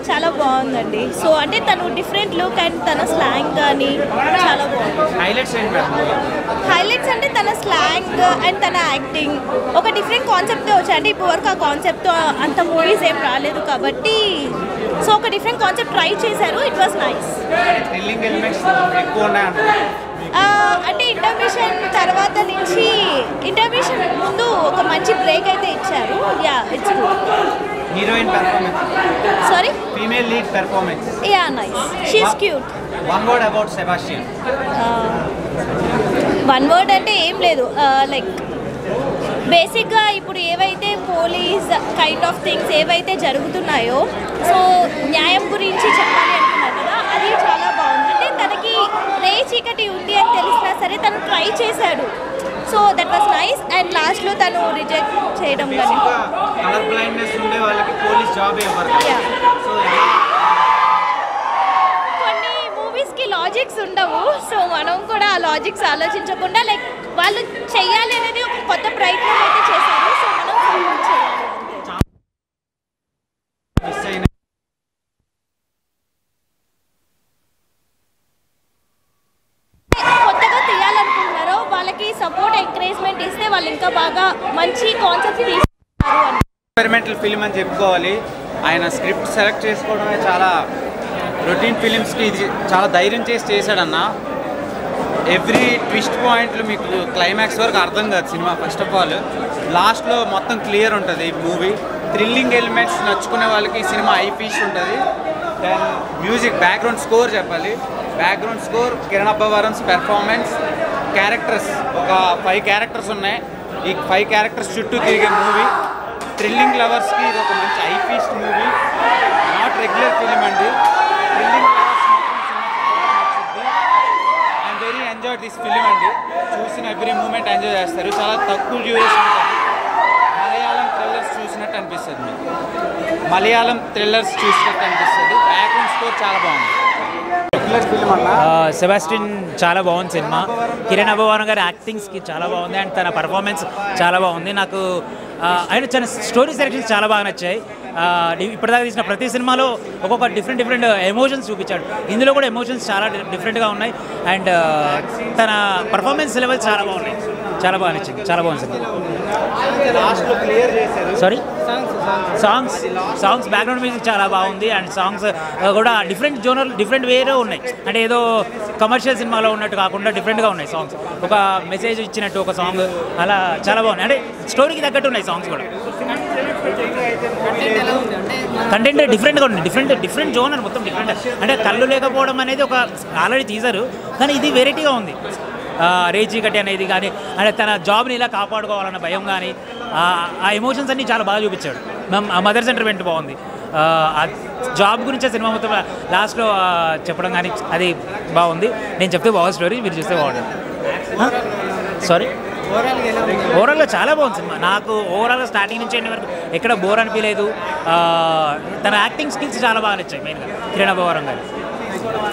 చాలా బాగుందండి సో అంటే తను డిఫరెంట్ లుక్ అండ్ తన స్లాంగ్ కానీ చాలా బాగుంది హైలైట్స్ ఏంటి మేడం హైలైట్స్ అంటే తన స్లాంగ్ అండ్ తన యాక్టింగ్ ఒక డిఫరెంట్ కాన్సెప్ట్తో వచ్చాయి అంటే ఇప్పుడు వరకు ఆ కాన్సెప్ట్తో అంత మూవీస్ ఏం రాలేదు కాబట్టి సో ఒక డిఫరెంట్ కాన్సెప్ట్ ట్రై చేశారు it was nice thrilling elements ఎక్కువ ఉన్నాయంటున్నారు అంటే ఇంటర్మిషన్ తర్వాత నుంచి ఇంటర్మిషన్ ముందు ఒక మంచి బ్రేక్ అయితే ఇచ్చారు yeah it's good heroine performance sorry female lead performance yeah nice she's cute one word about Sebastian one word అంటే ఏం లేదు లైక్ బేసిక్గా ఇప్పుడు ఏవైతే పోలీస్ కైండ్ ఆఫ్ థింగ్స్ ఏవైతే జరుగుతున్నాయో సో న్యాయం గురించి చెప్పాలి అనుకున్నారు కదా అది చాలా బాగుంది అంటే తనకి రే చీకటి ఉంది అని తెలిసినా సరే తను ట్రై చేశాడు so that was nice and లాస్ట్లో తను రిజెక్ట్ చేయడం కానీ బేసిక్గా కలర్ బ్లైండ్నెస్ ఉండే వాళ్ళకి పోలీస్ జాబ్ ఇవ్వరు Yeah. సో ఎలా కొన్ని మూవీస్కి లాజిక్స్ ఉండవు సో మనం కూడా ఆ లాజిక్స్ ఆలోచించకుండా లైక్ వాళ్ళు చెయ్యాలి అనేది ఒక కొత్త ప్రయత్నం అయితే చేశారు సో మనం support చేయాలి అంతే. మిస్ అయిన కొత్తగా తీయాలనుకుంటున్నారో వాళ్ళకి సపోర్ట్ ఎంకరేజ్మెంట్ ఇస్తే వాళ్ళు ఇంకా బాగా మంచి కాన్సెప్ట్ తీసుకుంటారు అని ఎక్స్పెరిమెంటల్ ఫిలిం అని చెప్పుకోవాలి ఆయన స్క్రిప్ట్ సెలెక్ట్ చేసుకోవడమే చాలా రొటీన్ ఫిలిమ్స్కి ఇది చాలా ధైర్యం చేసి చేశాడన్న ఎవ్రీ ట్విస్ట్ పాయింట్లు మీకు క్లైమాక్స్ వరకు అర్థం కాదు సినిమా ఫస్ట్ ఆఫ్ ఆల్ లాస్ట్లో మొత్తం క్లియర్ ఉంటుంది ఈ మూవీ థ్రిల్లింగ్ ఎలిమెంట్స్ నచ్చుకునే వాళ్ళకి ఈ సినిమా ఐ పీస్ ఉంటుంది దెన్ మ్యూజిక్ బ్యాక్గ్రౌండ్ స్కోర్ చెప్పాలి background score Kiran Abbavaram's performance characters ఒక ఫైవ్ క్యారెక్టర్స్ ఉన్నాయి ఈ ఫైవ్ క్యారెక్టర్స్ చుట్టూ తిరిగే మూవీ థ్రిల్లింగ్ లవర్స్కి ఇది ఒక మంచి eye feast movie not regular film అండి thrilling lovers I'm very enjoy this film అండి చూసిన ఎవ్రీ మూమెంట్ ఎంజాయ్ చేస్తారు చాలా తక్కువ డ్యూరేషన్ ఉంటుంది మలయాళం థ్రిల్లర్స్ చూసినట్టు అనిపిస్తుంది మీకు మలయాళం థ్రిల్లర్స్ చూసినట్టు అనిపిస్తుంది బ్యాక్గ్రౌండ్ స్కోర్ చాలా బాగుంది రెగ్యులర్ ఫిలిం అన్న సెబాస్టిన్ చాలా బాగుంది సినిమా కిరణ్ అభవాన్ గారి యాక్టింగ్స్కి చాలా బాగుంది అండ్ తన పర్ఫార్మెన్స్ చాలా బాగుంది నాకు ఆ, ఆయన చాలా స్టోరీ సెలెక్షన్స్ చాలా బాగా నచ్చాయి ఆ, డి- ఇప్పటిదాకా తీసిన ప్రతి సినిమాలో ఒక్కొక్క డిఫరెంట్ డిఫరెంట్ ఎమోషన్స్ చూపించాడు ఇందులో కూడా ఎమోషన్స్ చాలా డి- డిఫరెంట్గా ఉన్నాయి అండ్ ఆ, తన పర్ఫార్మెన్స్ లెవెల్ చాలా బాగున్నాయి చాలా బాగా నచ్చింది చాలా బాగుంది సినిమా లాస్ట్లో క్లియర్ చేశారు sorry songs songs background music చాలా బాగుంది అండ్ సాంగ్స్ కూడా డిఫరెంట్ జోనర్ డిఫరెంట్ వేరే ఉన్నాయి అంటే ఏదో కమర్షియల్ సినిమాలో ఉన్నట్టు కాకుండా డిఫరెంట్గా ఉన్నాయి సాంగ్స్ ఒక మెసేజ్ ఇచ్చినట్టు ఒక సాంగ్ అలా చాలా బాగున్నాయి అంటే స్టోరీకి తగ్గట్టు ఉన్నాయి సాంగ్స్ కూడా కంటెంట్ డిఫరెంట్గా ఉంది డిఫరెంట్ డిఫరెంట్ జోనర్ మొత్తం డిఫరెంట్ అంటే కళ్ళు లేకపోవడం అనేది ఒక ఆల్రెడీ తీశారు కానీ ఇది వెరైటీగా ఉంది ఆ, రేచీకటి అనేది కానీ అంటే తన జాబ్ని ఇలా కాపాడుకోవాలన్న భయం కానీ ఆ ఆ ఎమోషన్స్ అన్నీ చాలా బాగా చూపించాడు మ్యామ్ ఆ మదర్ సెంటర్మెంట్ బాగుంది ఆ, ఆ జాబ్ గురించే సినిమా మొత్తం లాస్ట్లో ఆ, చెప్పడం కానీ అది బాగుంది నేను చెప్తే బాగుంది స్టోరీ మీరు చూస్తే బాగుంటుంది సారీ ఓవరాల్గా చాలా బాగుంది సినిమా నాకు ఓవరాల్గా స్టార్టింగ్ నుంచి ఎండ్ వరకు ఎక్కడ బోర్ అనిపించలేదు ఆ, తన యాక్టింగ్ స్కిల్స్ చాలా బాగా నచ్చాయి మెయిన్గా కిరణ్ అభవరం గారు